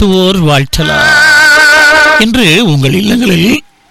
வாழ்த்துவோர் வாழ்த்தலாம் இன்று உங்கள் இல்லங்களில்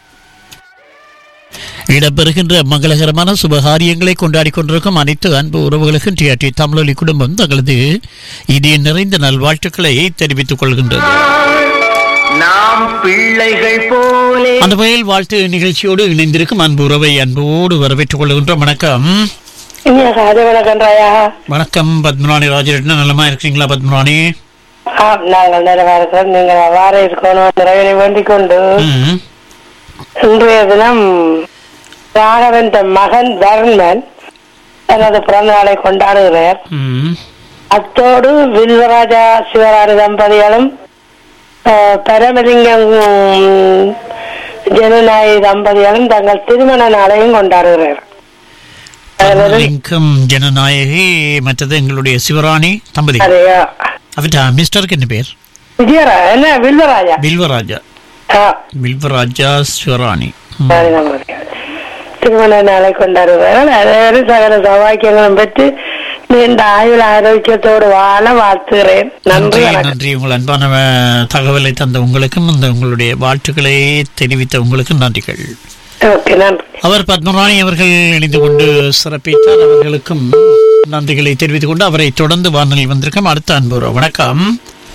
இடம்பெறுகின்ற மங்களகரமான சுபகாரியங்களை கொண்டாடி கொண்டிருக்கும் அனைத்து அன்பு உறவுகளுக்கும் டிஆர்டி தமிழொலி குடும்பம் தங்களது இதய நிறைந்த நல்வாழ்த்துக்களை தெரிவித்துக் கொள்கின்றது நாம் பிள்ளைகள் போலே அந்த வகையில் வாழ்த்து நிகழ்ச்சியோடு இணைந்திருக்கும் அன்பு உறவை அன்போடு வரவேற்றுக் கொள்கின்றோம் வணக்கம் இனிய காலை வணக்கம் ராயா வணக்கம் பத்மராணி ராஜரெட்னா நலமா இருக்கீங்களா பத்மராணி ஆம் நாங்கள் நிறைவா இருக்கிறோம் நீங்கள் வார இருக்கணும் நிறைவேறி வேண்டிக் கொண்டு ம். இன்றைய தினம் ராகவன் தன் மகன் தர்மன் தனது பிறந்த நாளை கொண்டாடுகிறார் ம். அத்தோடு வில்வராஜா சிவராணி தம்பதிகளும் அஹ், பரமலிங்கம் உம், ஜனநாயகி தம்பதிகளும் தங்கள் திருமண நாளையும் கொண்டாடுகிறார் அதில் லிங்கம் ஜனநாயகி மற்றது எங்களுடைய சிவராணி தம்பதி அதையா அவர்கிட்ட மிஸ்டருக்கு என்ன பேர் விஜயரா என்ன வில்வராஜா பில்வராஜா ஆ பில்வராஜா சிவராணி ம். Sorry number. திருமண நாளை கொண்டாடுவார்கள் அதே சகல சௌபாக்கியங்களும் பெற்று நீண்ட ஆயுள் ஆரோக்கியத்தோடு வாழ வாழ்த்துகிறேன் நன்றி நன்றி வணக்கம் நன்றி உங்கள் அன்பான அஹ், தகவலை தந்த உங்களுக்கும் இந்த உங்களுடைய வாழ்த்துக்களை தெரிவித்த உங்களுக்கும் நன்றிகள் ஓகே நன்றி அவர் பத்மராணி அவர்கள் இணைந்து கொண்டு சிறப்பித்தார் அவர்களுக்கும் நன்றிகளை தெரிவித்துக் கொண்டு அவரை தொடர்ந்து வானொலி வந்திருக்கும் அடுத்த அன்பு வணக்கம்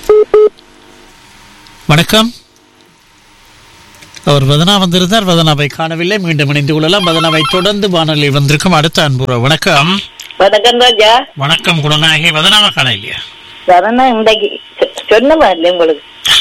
வணக்கம் அவர் வதனா வந்திருந்தார் வதனாவை காணவில்லை மீண்டும் இணைந்து கொள்ளலாம் வதனாவை தொடர்ந்து வானொலி வந்திருக்கும் அடுத்த அன்பு வணக்கம் வணக்கம் ராஜா வணக்கம் குணநாயகி வதனாவை காண இல்லையா சரணா இன்றைக்கு சொ- சொன்ன மாதிரி உங்களுக்கு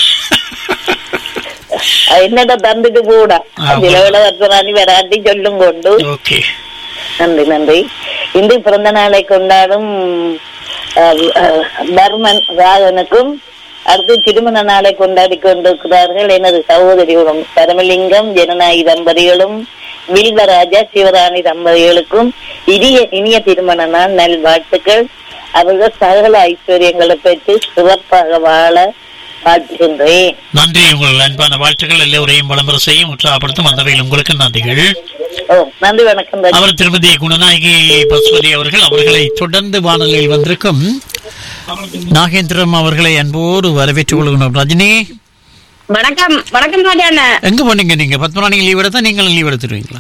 என்னடா தந்துட்டு போடா ஆமா. சில வேலை வர்த்தனானி வராட்டி சொல்லும் கொண்டு ஓகே நன்றி நன்றி இன்று பிறந்த நாளை கொண்டாடும் அஹ், அஹ், தர்மன் ராகவனுக்கும் அடுத்து திருமண நாளை கொண்டாடி கொண்டிருக்கிறார்கள் எனது சகோதரிகளும் பரமலிங்கம் ஜனநாயகி தம்பதிகளும் வில்வராஜா சிவராணி தம்பதிகளுக்கும் இனிய இனிய திருமண நாள் நல்வாழ்த்துக்கள் அவர்கள் சகல ஐஸ்வர்யங்களை பெற்று சிறப்பாக வாழ வாழ்த்துகின்றேன் நன்றி உங்கள் அன்பான வாழ்த்துக்கள் எல்லோரையும் விளம்பரம் செய்யும் உற்சாகப்படுத்தும் அந்த வகையில் உங்களுக்கு நன்றிகள் ஓ நன்றி வணக்கம் ராஜா. அவர் திருமதி குணநாயகி பசுவதி அவர்கள் அவர்களை தொடர்ந்து வானொலியில் வந்திருக்கும் நாகேந்திரம் அவர்களை அன்போடு வரவேற்றுக் கொள்கிறோம் ரஜினி வணக்கம் வணக்கம் ராஜா அண்ணன் எங்க போனீங்க நீங்க பத்மராணி லீவ் எடுத்தா நீங்களும் லீவ் எடுத்துருவீங்களா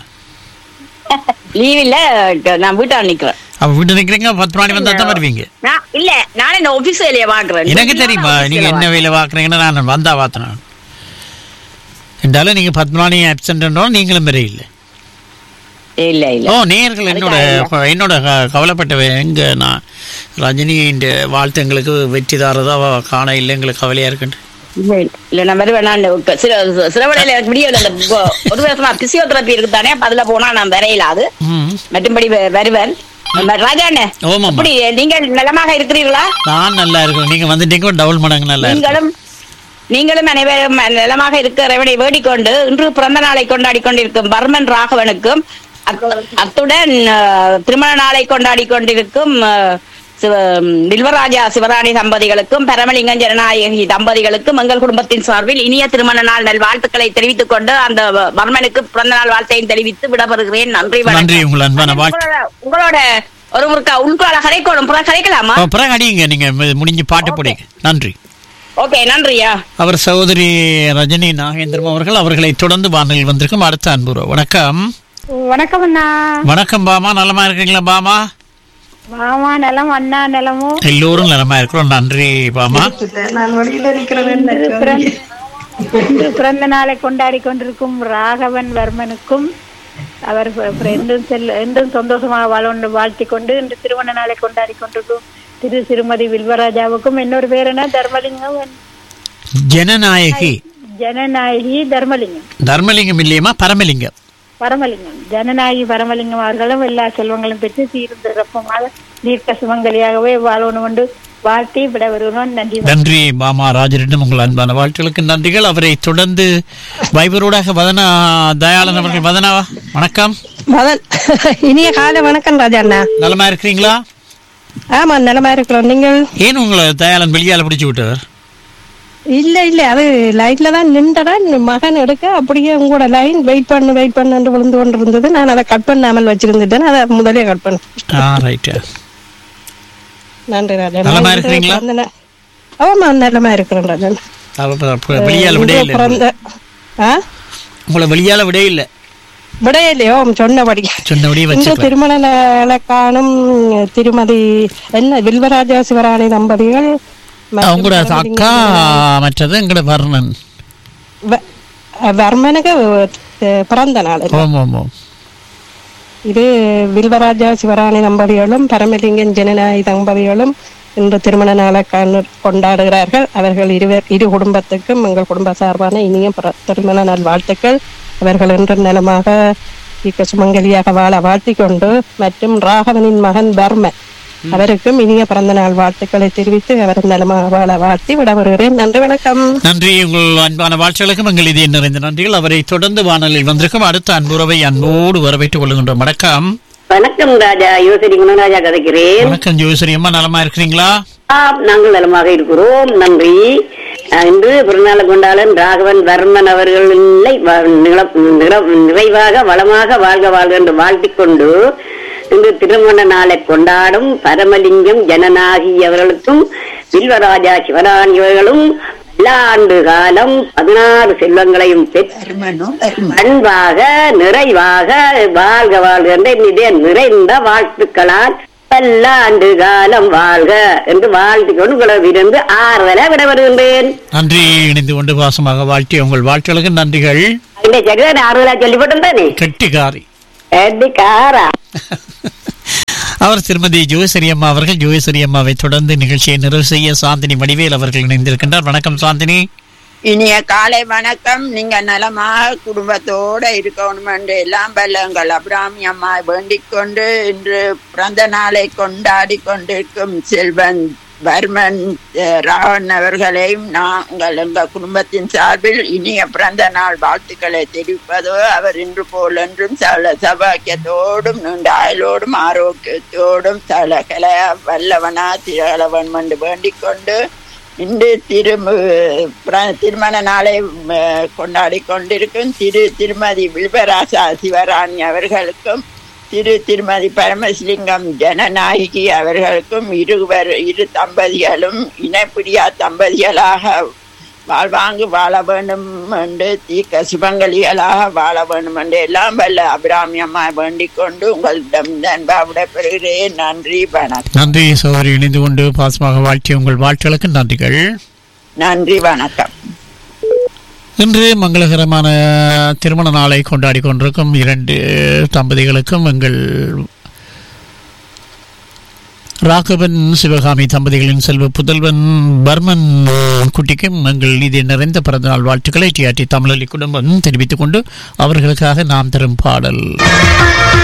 லீவ் இல்ல க- நான் வீட்டா நிக்கிறேன் அவ வீட்டு நிக்கிறீங்க பத்மராணி வந்தா தான் வருவீங்க நான் இல்ல நானே இந்த ஆபீஸ் வேலையை பாக்குறேன் எனக்கு தெரியுமா நீங்க என்ன வேலை பாக்குறீங்கன்னு நான் வந்தா பார்த்தேன் என்றாலும் நீங்க பத்மராணி ஆப்சென்ட் நீங்களும் வர இல்லை இல்ல இல்ல ஓ நேயர்கள் என்னோட என்னோட க- கவலைப்பட்ட எங்க நான் ரஜினி இந்த வாழ்த்து எங்களுக்கு வெற்றி தாரதா அவ காண இல்லை எங்களுக்கு கவலையா இருக்குன்னு இல்ல, இல்ல. இல்ல நான் வருவேன் நான் இப்ப சில சில வேலையில விடிய அந்த கொ- ஒரு வருஷமா பிசியோதெரப்பி இருக்கு தானே அப்ப அதுல போனா நான் வரையில அது ம். மற்றும்படி வ- வருவேன் ம- ராஜா அண்ணன் ஓமாம்மா. அப்படி நீங்கள் நலமாக இருக்கிறீர்களா நான் நல்லா இருக்கேன் நீங்க வந்துட்டீங்க டபுள் மடங்கு நல்லா இருக்கு நீங்களும் நீங்களும் அனைவரும் நலமாக இருக்கிறவனை வேடிக்கொண்டு இன்று பிறந்த நாளை கொண்டாடி கொண்டிருக்கும் பர்மன் ராகவனுக்கும் அத்து- அத்துடன் அஹ், திருமண நாளை கொண்டாடி கொண்டிருக்கும் அஹ், சிவ- வில்வராஜா சிவராணி தம்பதிகளுக்கும் பரமலிங்கம் ஜனநாயகி தம்பதிகளுக்கும் எங்கள் குடும்பத்தின் சார்பில் இனிய திருமண நாள் நல் வாழ்த்துக்களை தெரிவித்துக் கொண்டு அந்த பர்மனுக்கு பிறந்த நாள் வாழ்த்தையும் தெரிவித்து விடப்படுகிறேன் நன்றி நன்றி வணக்கம் உங்கள் அன்பான வாழ்த்து உங்களோட- உங்களோட ஒரு முறுக்கா உள்கால கரைக்கோடும் புற கரைக்கலாமா ஓ, பிறகு அடியுங்க நீங்க மு- முடிஞ்சு பாட்டு போடுங்க நன்றி ஓகே நன்றியா அவர் சகோதரி ரஜினி நாகேந்திரம் அவர்கள் அவர்களை தொடர்ந்து வானொலியில் வந்திருக்கும் அடுத்த அன்புறோ வணக்கம் வணக்கம் அண்ணா வணக்கம் பாமா நலமா இருக்கீங்களா பாமா மாமா நலம் அண்ணா நலமும் எல்லோரும் நலமா இருக்கிறோம் நன்றி பாமா பிறந்த- இன்று பிறந்த நாளை கொண்டாடி கொண்டிருக்கும் ராகவன் வர்மனுக்கும் அவர் ப- ப- என்றும் செல்ல என்றும் சந்தோஷமாக வாழ வாழ்த்தி கொண்டு இன்று திருமண நாளை கொண்டாடி கொண்டிருக்கும் திரு திருமதி வில்வராஜாவுக்கும் இன்னொரு பேர் என்ன தர்மலிங்கம் ஜனநாயகி ஜனநாயகி தர்மலிங்கம் தர்மலிங்கம் இல்லையம்மா பரமலிங்கம் பரமலிங்கம் ஜனநாயகி பரமலிங்கம் அவர்களும் எல்லா செல்வங்களும் பெற்று சீரும் சிறப்புமாக தீர்க்க சுமங்கலியாகவே வாழணும் என்று வாழ்த்தி விட வருகிறோம் நன்றி நன்றி பாமா ராஜரிடம் உங்கள் அன்பான வாழ்த்துகளுக்கு நன்றிகள் அவரை தொடர்ந்து வைபரோடாக வதனா தயாளன் அவர்கள் வதனா வணக்கம் மதன் இனிய காலை வணக்கம் ராஜா அண்ணா நலமா இருக்கிறீங்களா ஆமா நலமா இருக்கிறோம் நீங்கள் ஏன் உங்களை தயாளன் வெளியால பிடிச்சு விட்டவர் இல்ல இல்ல அது லைன்ல தான் நின்றதான் மகன் எடுக்க அப்படியே உங்களோட லைன் வெயிட் பண்ணு வெயிட் பண்ணு விழுந்து கொண்டு இருந்தது நான் அதை கட் பண்ணாமல் வச்சிருந்துட்டேன் அதை முதலே கட் பண்ண ஆ ரைட்டு நன்றி ராஜா நலமா நான் இருக்கிறீங்களா? பிறந்த நா- ஆமா நலமா இருக்கிறேன் ராஜா அவ ப- ப- வெளியால விட இன்று இல்லை பிறந்த ஆ உங்களை வெளியால விட இல்லை விடையிலையோ சொன்னபடி சொன்னபடியே இன்று வச்சுக்கலாம் திருமண நாளை காணும் திருமதி என்ன வில்வராஜா சிவராணி தம்பதிகள் மற்றும் அவங்களோட அக்கா பரமலிங்கம் மற்றது எங்களோட வர்ணன் வ- வர்மனுக்கு அஹ், பிறந்த நாள் இது. ஓம் ஓம் ஓம் இது வில்வராஜா சிவராணி தம்பதிகளும் பரமலிங்கன் ஜனநாயகி தம்பதிகளும் இன்று திருமண நாளை காண- கொண்டாடுகிறார்கள் அவர்கள் இருவர் இரு குடும்பத்துக்கும் எங்கள் குடும்ப சார்பான இனிய பிற- திருமண நாள் வாழ்த்துக்கள் அவர்கள் என்று நலமாக இக்க சுமங்கலியாக வாழ வாழ்த்திக் கொண்டு மற்றும் ராகவனின் மகன் பர்மன் அவருக்கும் இனிய பிறந்த நாள் வாழ்த்துக்களை தெரிவித்து அவர் நலமாக வாழ வாழ்த்தி விட வருகிறேன் நன்றி வணக்கம் நன்றி உங்கள் அன்பான வாழ்த்துகளுக்கும் எங்கள் இதய நிறைந்த நன்றிகள் அவரை தொடர்ந்து வானலில் வந்திருக்கும் அடுத்த அன்புறவை அன்போடு வரவேற்றுக் கொள்கின்றோம் வணக்கம் வணக்கம் ராஜா யோசரி குணராஜா கதைக்கிறேன் வணக்கம் ஜோசரி அம்மா நலமா இருக்கிறீங்களா ஆம், நாங்கள் நலமாக இருக்கிறோம் நன்றி அஹ், இன்று பிறநாள் கொண்டாளன் ராகவன் வர்மன் அவர்கள் இல்லை வ- நில- நிற- நிறைவாக வளமாக வாழ்க வாழ்க என்று வாழ்த்திக் கொண்டு இன்று திருமண நாளை கொண்டாடும் பரமலிங்கம் ஜனநாயகி அவர்களுக்கும் வில்வராஜா சிவராணி அவர்களும் பல்லாண்டு காலம் பதினாறு செல்வங்களையும் பெற்று அன்பாக நிறைவாக வாழ்க வாழ்க என்ற இதே நிறைந்த வாழ்த்துக்களால் பல்லாண்டு காலம் வாழ்க என்று வாழ்த்திக் கொண்டு உங்களது இருந்து ஆறுதல விட வருகின்றேன் நன்றி இணைந்து கொண்டு பாசமாக வாழ்த்தி உங்கள் வாழ்த்துகளுக்கு நன்றிகள் இந்த சரிதான் ஆறுதலா சொல்லிவிட்டோம் தானே கெட்டிகாரி காரா அவர் திருமதி ஜோசரி அம்மா அவர்கள் ஜோசரி அம்மாவை தொடர்ந்து நிகழ்ச்சியை நிறைவு செய்ய சாந்தினி வடிவேல் அவர்கள் இணைந்திருக்கின்றார் வணக்கம் சாந்தினி இனிய காலை வணக்கம் நீங்க நலமாக குடும்பத்தோட இருக்கணும் என்று எல்லாம் பல்லங்கள் அபிராமி அம்மா வேண்டிக் கொண்டு இன்று பிறந்த நாளை கொண்டாடி கொண்டிருக்கும் செல்வன் வர்மன் அஹ், ராவன் அவர்களையும் நாங்கள் எங்கள் குடும்பத்தின் சார்பில் இனிய பிறந்த நாள் வாழ்த்துக்களை தெரிவிப்பதோ அவர் இன்று போல் என்றும் சல சபாக்கியத்தோடும் நீண்ட ஆயுளோடும் ஆரோக்கியத்தோடும் சலகல வல்லவனா திரளவன் என்று வேண்டிக் கொண்டு இன்று திருமு பிர- திருமண நாளை ம, கொண்டாடி கொண்டிருக்கும் திரு திருமதி வில்வராசா சிவராணி அவர்களுக்கும் திரு திருமதி பரமசிலிங்கம் ஜனநாயகி அவர்களுக்கும் இருவர் இரு தம்பதிகளும் இணைப்பிரியா தம்பதிகளாக வாழ்வாங்கு வாழ வேண்டும் என்று தீக்க சுபங்கலிகளாக வாழ வேண்டும் என்று எல்லாம் வல்ல அபிராமி அம்மா வேண்டிக் கொண்டு உங்களிடம் நண்பா விடைபெறுகிறேன் நன்றி வணக்கம் நன்றி சோதரி இணைந்து கொண்டு பாசமாக வாழ்த்திய உங்கள் வாழ்த்துகளுக்கு நன்றிகள் நன்றி வணக்கம் இன்று மங்களகரமான திருமண நாளை கொண்டாடி கொண்டிருக்கும் இரண்டு தம்பதிகளுக்கும் எங்கள் ராகவன் சிவகாமி தம்பதிகளின் செல்வ புதல்வன் பர்மன் குட்டிக்கும் எங்கள் இது நிறைந்த பிறந்தநாள் வாழ்த்துக்களை டிஆர்டி தமிழலி குடும்பம் தெரிவித்துக் கொண்டு அவர்களுக்காக நாம் தரும் பாடல்